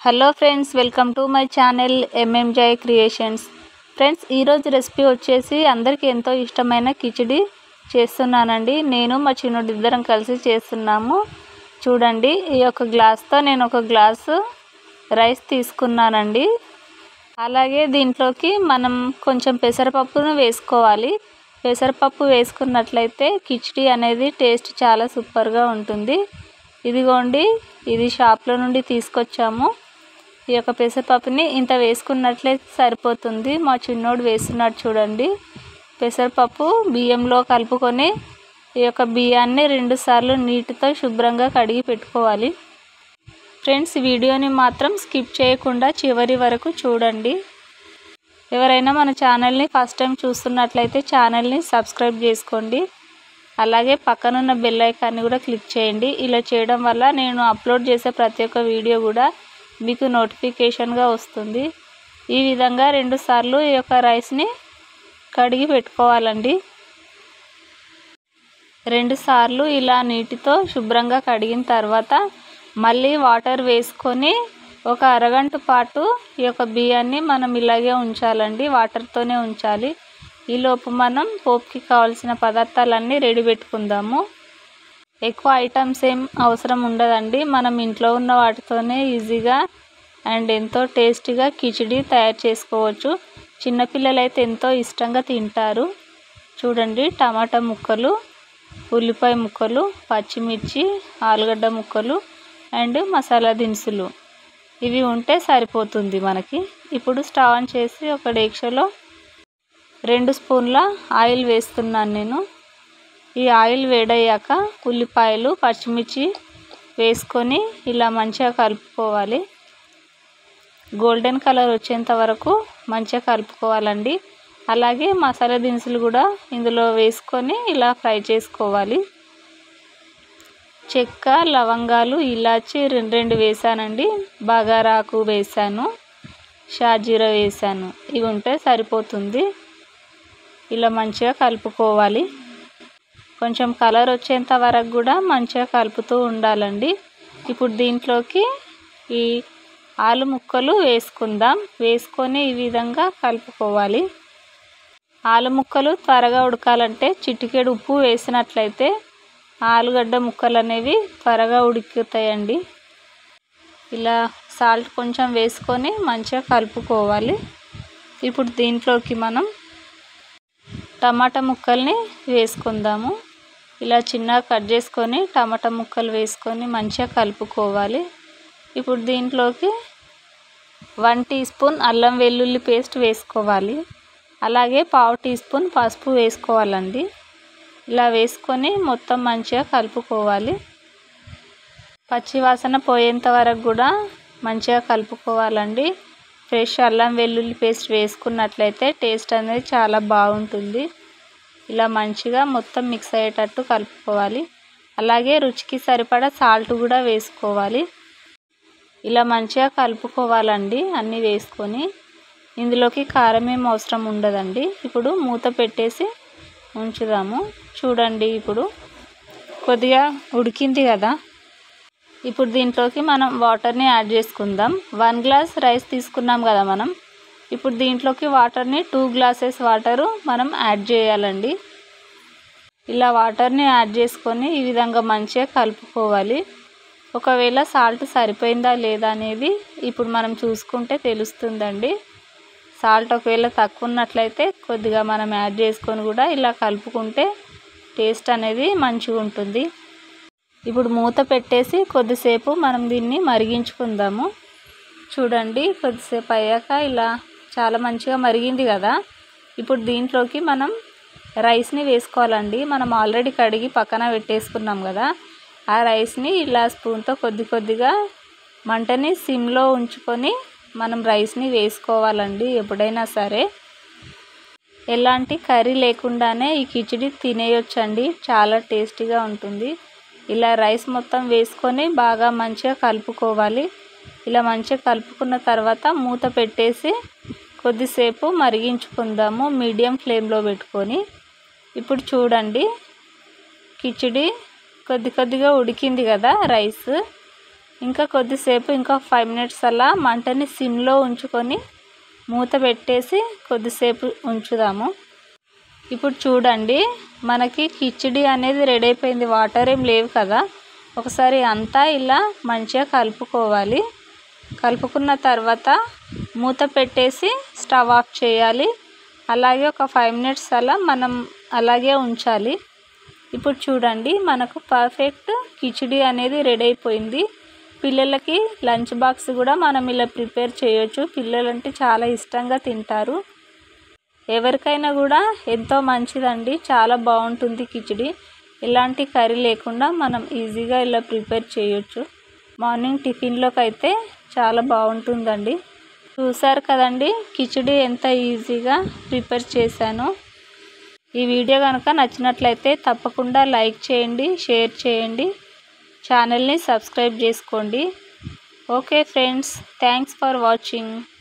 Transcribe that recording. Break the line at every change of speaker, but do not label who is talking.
hello friends welcome to my channel MM Jai creations friends ఈరోజు recipe వచ్చేసి అందరికీ ఎంతో ఇష్టమైన కిచిడి చేస్తున్నానండి నేను మా చిన్నోడు ఇద్దరం కలిసి చేస్తున్నాము చూడండి ఈ యొక్క గ్లాస్తో నేను ఒక గ్లాసు రైస్ తీసుకున్నానండి అలాగే దీంట్లోకి మనం కొంచెం పెసరపప్పును వేసుకోవాలి పెసరపప్పు వేసుకున్నట్లయితే కిచిడి అనేది టేస్ట్ చాలా సూపర్గా ఉంటుంది ఇదిగోండి ఇది షాప్లో నుండి తీసుకొచ్చాము ఈ యొక్క పెసరపప్పుని ఇంత వేసుకున్నట్లయితే సరిపోతుంది మా చిన్నోడు వేస్తున్నాడు చూడండి పెసరపప్పు బియ్యంలో కలుపుకొని ఈ యొక్క బియ్యాన్ని రెండుసార్లు నీటితో శుభ్రంగా కడిగి పెట్టుకోవాలి ఫ్రెండ్స్ వీడియోని మాత్రం స్కిప్ చేయకుండా చివరి వరకు చూడండి ఎవరైనా మన ఛానల్ని ఫస్ట్ టైం చూస్తున్నట్లయితే ఛానల్ని సబ్స్క్రైబ్ చేసుకోండి అలాగే పక్కనున్న బెల్ ఐకాన్ని కూడా క్లిక్ చేయండి ఇలా చేయడం వల్ల నేను అప్లోడ్ చేసే ప్రతి ఒక్క వీడియో కూడా మీకు నోటిఫికేషన్గా వస్తుంది ఈ విధంగా రెండు సార్లు ఈ యొక్క రైస్ని కడిగి పెట్టుకోవాలండి రెండు సార్లు ఇలా నీటితో శుభ్రంగా కడిగిన తర్వాత మళ్ళీ వాటర్ వేసుకొని ఒక అరగంట పాటు ఈ యొక్క బియ్యాన్ని మనం ఇలాగే ఉంచాలండి వాటర్తోనే ఉంచాలి ఈలోపు మనం పోపుకి కావాల్సిన పదార్థాలన్నీ రెడీ పెట్టుకుందాము ఎక్కువ ఐటమ్స్ ఏం అవసరం ఉండదండి మనం ఇంట్లో ఉన్న వాటితోనే ఈజీగా అండ్ ఎంతో టేస్టీగా కిచిడి తయారు చేసుకోవచ్చు చిన్నపిల్లలు అయితే ఎంతో ఇష్టంగా తింటారు చూడండి టమాటా ముక్కలు ఉల్లిపాయ ముక్కలు పచ్చిమిర్చి ఆలుగడ్డ ముక్కలు అండ్ మసాలా దినుసులు ఇవి ఉంటే సరిపోతుంది మనకి ఇప్పుడు స్టవ్ ఆన్ చేసి ఒక డేక్షలో రెండు స్పూన్ల ఆయిల్ వేస్తున్నాను నేను ఈ ఆయిల్ వేడయ్యాక ఉల్లిపాయలు పచ్చిమిర్చి వేసుకొని ఇలా మంచిగా కలుపుకోవాలి గోల్డెన్ కలర్ వచ్చేంత వరకు మంచిగా కలుపుకోవాలండి అలాగే మసాలా దినుసులు కూడా ఇందులో వేసుకొని ఇలా ఫ్రై చేసుకోవాలి చెక్క లవంగాలు ఇలాచి రెండు రెండు వేసానండి బగారాకు వేసాను షాజీరా వేసాను ఇవి ఉంటే సరిపోతుంది ఇలా మంచిగా కలుపుకోవాలి కొంచెం కలర్ వచ్చేంత వరకు కూడా మంచిగా కలుపుతూ ఉండాలండి ఇప్పుడు దీంట్లోకి ఈ ఆలు ముక్కలు వేసుకుందాం వేసుకొని ఈ విధంగా కలుపుకోవాలి ఆలు ముక్కలు త్వరగా ఉడకాలంటే చిటికెడు ఉప్పు వేసినట్లయితే ఆలుగడ్డ ముక్కలు అనేవి త్వరగా ఉడుకుతాయండి ఇలా సాల్ట్ కొంచెం వేసుకొని మంచిగా కలుపుకోవాలి ఇప్పుడు దీంట్లోకి మనం టమాటా ముక్కల్ని వేసుకుందాము ఇలా చిన్నగా కట్ చేసుకొని టమాటా ముక్కలు వేసుకొని మంచిగా కలుపుకోవాలి ఇప్పుడు దీంట్లోకి వన్ టీ స్పూన్ అల్లం వెల్లుల్లి పేస్ట్ వేసుకోవాలి అలాగే పావు టీ స్పూన్ పసుపు వేసుకోవాలండి ఇలా వేసుకొని మొత్తం మంచిగా కలుపుకోవాలి పచ్చివాసన పోయేంత వరకు కూడా మంచిగా కలుపుకోవాలండి ఫ్రెష్ అల్లం వెల్లుల్లి పేస్ట్ వేసుకున్నట్లయితే టేస్ట్ అనేది చాలా బాగుంటుంది ఇలా మంచిగా మొత్తం మిక్స్ అయ్యేటట్టు కలుపుకోవాలి అలాగే రుచికి సరిపడా సాల్ట్ కూడా వేసుకోవాలి ఇలా మంచిగా కలుపుకోవాలండి అన్నీ వేసుకొని ఇందులోకి కారం ఏం అవసరం ఉండదండి ఇప్పుడు మూత పెట్టేసి ఉంచుదాము చూడండి ఇప్పుడు కొద్దిగా ఉడికింది కదా ఇప్పుడు దీంట్లోకి మనం వాటర్ని యాడ్ చేసుకుందాం వన్ గ్లాస్ రైస్ తీసుకున్నాం కదా మనం ఇప్పుడు దీంట్లోకి వాటర్ని టూ గ్లాసెస్ వాటరు మనం యాడ్ చేయాలండి ఇలా వాటర్ని యాడ్ చేసుకొని ఈ విధంగా మంచిగా కలుపుకోవాలి ఒకవేళ సాల్ట్ సరిపోయిందా లేదా అనేది ఇప్పుడు మనం చూసుకుంటే తెలుస్తుందండి సాల్ట్ ఒకవేళ తక్కువ ఉన్నట్లయితే కొద్దిగా మనం యాడ్ చేసుకొని కూడా ఇలా కలుపుకుంటే టేస్ట్ అనేది మంచిగా ఉంటుంది ఇప్పుడు మూత పెట్టేసి కొద్దిసేపు మనం దీన్ని మరిగించుకుందాము చూడండి కొద్దిసేపు అయ్యాక ఇలా చాలా మంచిగా మరిగింది కదా ఇప్పుడు దీంట్లోకి మనం రైస్ని వేసుకోవాలండి మనం ఆల్రెడీ కడిగి పక్కన పెట్టేసుకున్నాం కదా ఆ రైస్ని ఇలా స్పూన్తో కొద్ది కొద్దిగా మంటని సిమ్లో ఉంచుకొని మనం రైస్ని వేసుకోవాలండి ఎప్పుడైనా సరే ఎలాంటి కర్రీ లేకుండానే ఈ కిచిడి తినేయొచ్చండి చాలా టేస్టీగా ఉంటుంది ఇలా రైస్ మొత్తం వేసుకొని బాగా మంచిగా కలుపుకోవాలి ఇలా మంచిగా కలుపుకున్న తర్వాత మూత పెట్టేసి కొద్దిసేపు మరిగించుకుందాము మీడియం ఫ్లేమ్లో పెట్టుకొని ఇప్పుడు చూడండి కిచిడి కొద్ది కొద్దిగా ఉడికింది కదా రైస్ ఇంకా కొద్దిసేపు ఇంకా ఫైవ్ మినిట్స్ అలా మంటని సిమ్లో ఉంచుకొని మూత పెట్టేసి కొద్దిసేపు ఉంచుదాము ఇప్పుడు చూడండి మనకి కిచిడి అనేది రెడీ అయిపోయింది వాటర్ ఏం లేవు కదా ఒకసారి అంతా ఇలా మంచిగా కలుపుకోవాలి కలుపుకున్న తర్వాత మూత పెట్టేసి స్టవ్ ఆఫ్ చేయాలి అలాగే ఒక ఫైవ్ మినిట్స్ అలా మనం అలాగే ఉంచాలి ఇప్పుడు చూడండి మనకు పర్ఫెక్ట్ కిచిడి అనేది రెడీ అయిపోయింది పిల్లలకి లంచ్ బాక్స్ కూడా మనం ఇలా ప్రిపేర్ చేయొచ్చు పిల్లలంటే చాలా ఇష్టంగా తింటారు ఎవరికైనా కూడా ఎంతో మంచిదండి చాలా బాగుంటుంది కిచిడి ఎలాంటి కర్రీ లేకుండా మనం ఈజీగా ఇలా ప్రిపేర్ చేయొచ్చు మార్నింగ్ టిఫిన్లోకి అయితే చాలా బాగుంటుందండి చూసారు కదండి కిచిడి ఎంత ఈజీగా ప్రిపేర్ చేశాను ఈ వీడియో కనుక నచ్చినట్లయితే తప్పకుండా లైక్ చేయండి షేర్ చేయండి ఛానల్ని సబ్స్క్రైబ్ చేసుకోండి okay friends thanks for watching